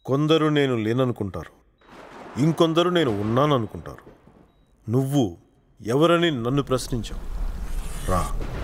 కొందరు నేను లేననుకుంటారు ఇంకొందరు నేను ఉన్నాను అనుకుంటారు నువ్వు ఎవరని నన్ను ప్రశ్నించావు రా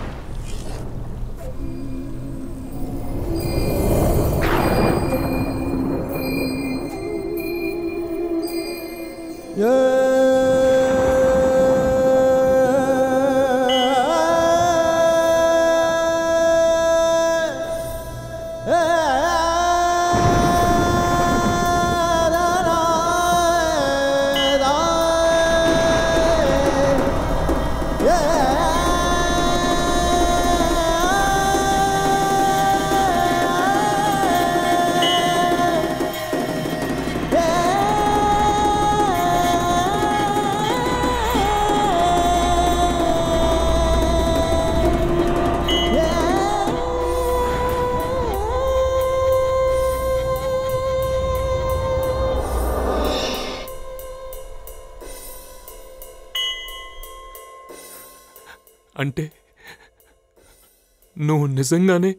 అంటే నువ్వు నిజంగానే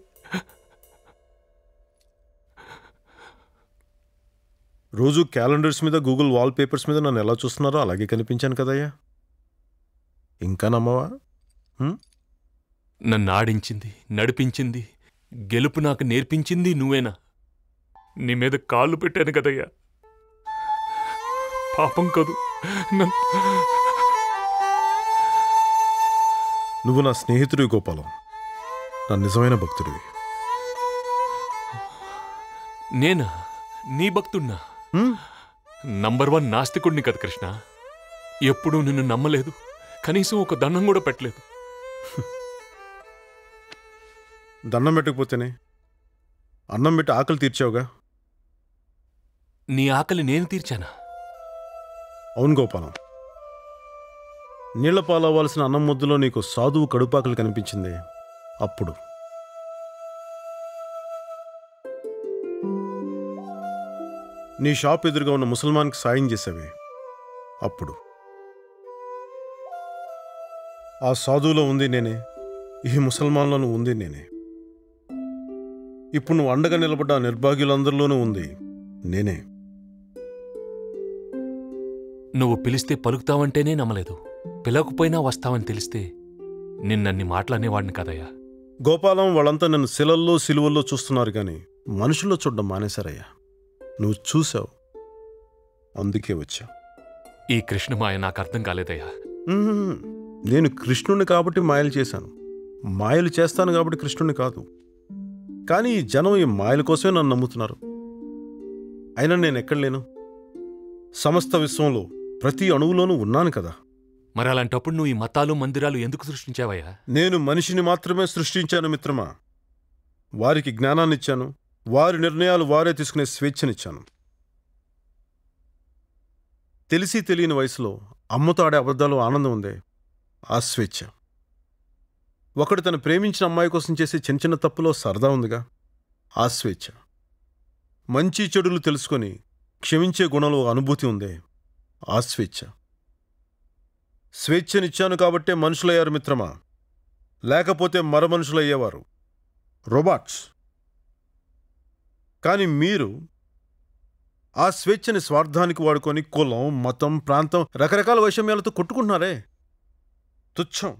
రోజు క్యాలెండర్స్ మీద గూగుల్ వాల్ పేపర్స్ మీద నన్ను ఎలా చూస్తున్నారో అలాగే కనిపించాను కదయ్యా ఇంకా నమ్మవా నన్ను ఆడించింది నడిపించింది గెలుపు నాకు నేర్పించింది నువ్వేనా నీ మీద కాళ్ళు పెట్టాను కదయ్యా పాపం కదూ నన్ను నువ్వు నా స్నేహితుడివి గోపాలం నా నిజమైన భక్తుడివి నేనా నీ భక్తుడినా హ్మ్? నంబర్ వన్ నాస్తికుడిని కదా కృష్ణ ఎప్పుడూ నిన్ను నమ్మలేదు కనీసం ఒక దండం కూడా పెట్టలేదు దండం పెట్టకపోతేనే అన్నం పెట్టి ఆకలి తీర్చావుగా నీ ఆకలి నేను తీర్చానా అవును గోపాలం నీళ్ల పాలవ్వాల్సిన అన్నం ముద్దలో నీకు సాధువు కడుపాకలు కనిపించింది అప్పుడు నీ షాప్ ఎదురుగా ఉన్న ముసల్మాన్కి సాయం చేసావే అప్పుడు ఆ సాధువులో ఉంది నేనే ఈ ముసల్మాన్లోనూ ఉంది నేనే ఇప్పుడు నువ్వు అండగా నిలబడ్డ ఆ నిర్భాగ్యులందరిలోనూ ఉంది నేనే నువ్వు పిలిస్తే పలుకుతావంటేనే నమ్మలేదు పిలవకపోయినా వస్తావని తెలిస్తే నిన్నన్ని మాటలనేవాడిని కదయ్యా గోపాలం వాళ్ళంతా నన్ను శిలల్లో సిలువల్లో చూస్తున్నారు కానీ మనుషుల్లో చూడడం మానేశారయ్యా నువ్వు చూసావు అందుకే వచ్చా ఈ కృష్ణమాయ నాకు అర్థం కాలేదయ్యా మ్మ్. నేను కృష్ణుని కాబట్టి మాయలు చేశాను మాయలు చేస్తాను కాబట్టి కృష్ణుని కాదు కానీ ఈ జనం ఈ మాయల కోసమే నన్ను నమ్ముతున్నారు అయినా నేను ఎక్కడ లేను సమస్త విశ్వంలో ప్రతి అణువులోనూ ఉన్నాను కదా మరి అలాంటప్పుడు నువ్వు ఈ మతాలు మందిరాలు ఎందుకు సృష్టించావయ్యా నేను మనిషిని మాత్రమే సృష్టించాను మిత్రమా వారికి జ్ఞానాన్నిచ్చాను వారి నిర్ణయాలు వారే తీసుకునే స్వేచ్ఛనిచ్చాను తెలిసి తెలియని వయసులో అమ్మతో ఆడే అబద్ధాలు ఆనందం ఉందే ఆ స్వేచ్ఛ ఒకడు తను ప్రేమించిన అమ్మాయి కోసం చేసే చిన్న చిన్న తప్పులో సరదా ఉందిగా ఆ స్వేచ్ఛ మంచి చెడులు తెలుసుకొని క్షమించే గుణంలో అనుభూతి ఉందే ఆ స్వేచ్ఛ స్వేచ్ఛనిచ్చాను కాబట్టే మనుషులయ్యారు మిత్రమా లేకపోతే మరమనుషులయ్యేవారు రోబాట్స్ కానీ మీరు ఆ స్వేచ్ఛని స్వార్థానికి వాడుకొని కులం మతం ప్రాంతం రకరకాల వైషమ్యాలతో కొట్టుకుంటున్నారే తుచ్చం